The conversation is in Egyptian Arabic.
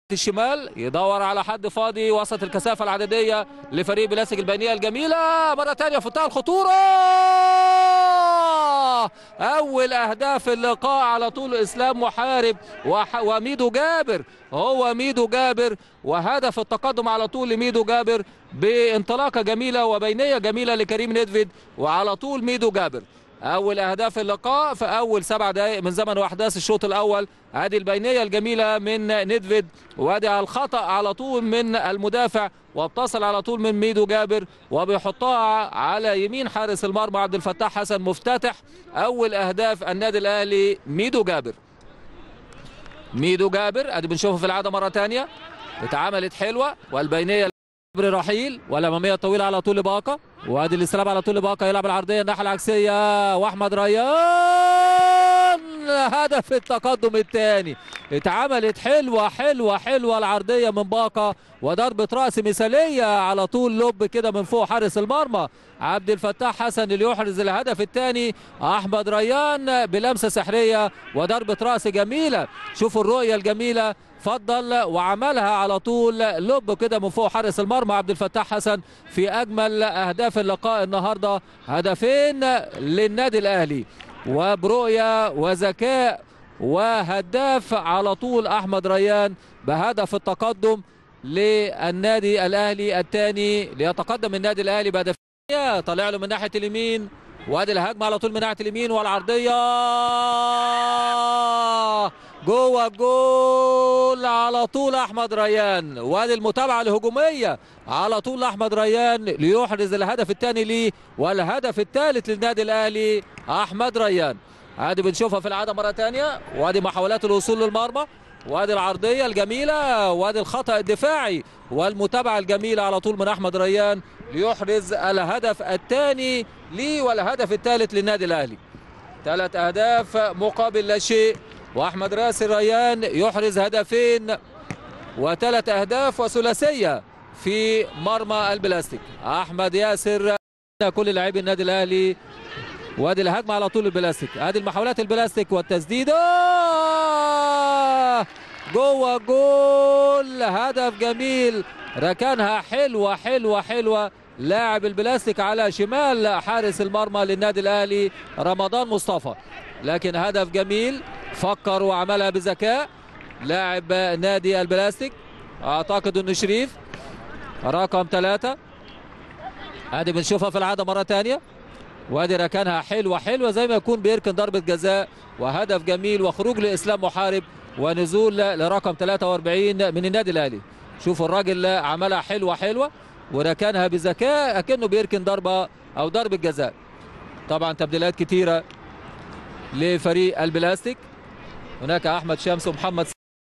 الشمال يدور على حد فاضي وسط الكثافه العدديه لفريق بلاستيك البينيه الجميله مره ثانيه في منتهى الخطوره اول اهداف اللقاء على طول اسلام محارب وح- وميدو جابر هو ميدو جابر وهدف التقدم على طول لميدو جابر بانطلاقه جميله وبينيه جميله لكريم ندفد وعلى طول ميدو جابر اول اهداف اللقاء في اول سبع دقائق من زمن واحداث الشوط الاول ادي البينيه الجميله من ندفد وادي على الخطا على طول من المدافع وبتصل على طول من ميدو جابر وبيحطها على يمين حارس المرمى عبد الفتاح حسن مفتتح اول اهداف النادي الاهلي ميدو جابر ميدو جابر ادي بنشوفه في العاده مره ثانيه اتعملت حلوه والبينيه جبر رحيل والاماميه طويله على طول باقه وادي الاستلام على طول باقه يلعب العرضيه الناحيه العكسيه واحمد ريان هدف التقدم الثاني اتعملت حلوه حلوه حلوه العرضيه من باقه وضربه راس مثاليه على طول لب كده من فوق حارس المرمى عبد الفتاح حسن اللي يحرز الهدف الثاني احمد ريان بلمسه سحريه وضربه راس جميله شوفوا الرؤيه الجميله فضل وعملها على طول لب كده من فوق حارس المرمى عبد الفتاح حسن في اجمل اهداف اللقاء النهارده هدفين للنادي الاهلي وبرؤيه وذكاء وهداف على طول احمد ريان بهدف التقدم للنادي الاهلي الثاني ليتقدم النادي الاهلي بهدف طالع له من ناحيه اليمين وادي الهجمه على طول من ناحيه اليمين والعرضيه جوه الجول على طول احمد ريان وادي المتابعه الهجوميه على طول احمد ريان ليحرز الهدف الثاني ليه والهدف الثالث للنادي الاهلي احمد ريان ادي بنشوفها في العاده مره ثانيه وادي محاولات الوصول للمرمى وادي العرضيه الجميله وادي الخطا الدفاعي والمتابعه الجميله على طول من احمد ريان ليحرز الهدف الثاني ليه والهدف الثالث للنادي الاهلي ثلاث اهداف مقابل لا شيء واحمد راسل ريان يحرز هدفين وثلاث اهداف وثلاثيه في مرمى البلاستيك احمد ياسر كل لاعبي النادي الاهلي وادي الهجمه على طول البلاستيك ادي المحاولات البلاستيك والتسديده جوه جول هدف جميل ركنها حلوه حلوه حلوه لاعب البلاستيك على شمال حارس المرمى للنادي الاهلي رمضان مصطفى لكن هدف جميل فكر وعملها بذكاء لاعب نادي البلاستيك اعتقد انه شريف رقم ثلاثة ادي بنشوفها في العاده مره ثانيه وادي ركنها حلوه حلوه زي ما يكون بيركن ضربه جزاء وهدف جميل وخروج لاسلام محارب ونزول لرقم 43 من النادي الاهلي شوفوا الراجل عملها حلوه حلوه وركنها بذكاء اكنه بيركن ضربه او ضربه جزاء طبعا تبديلات كتيره لفريق البلاستيك هناك احمد شمس ومحمد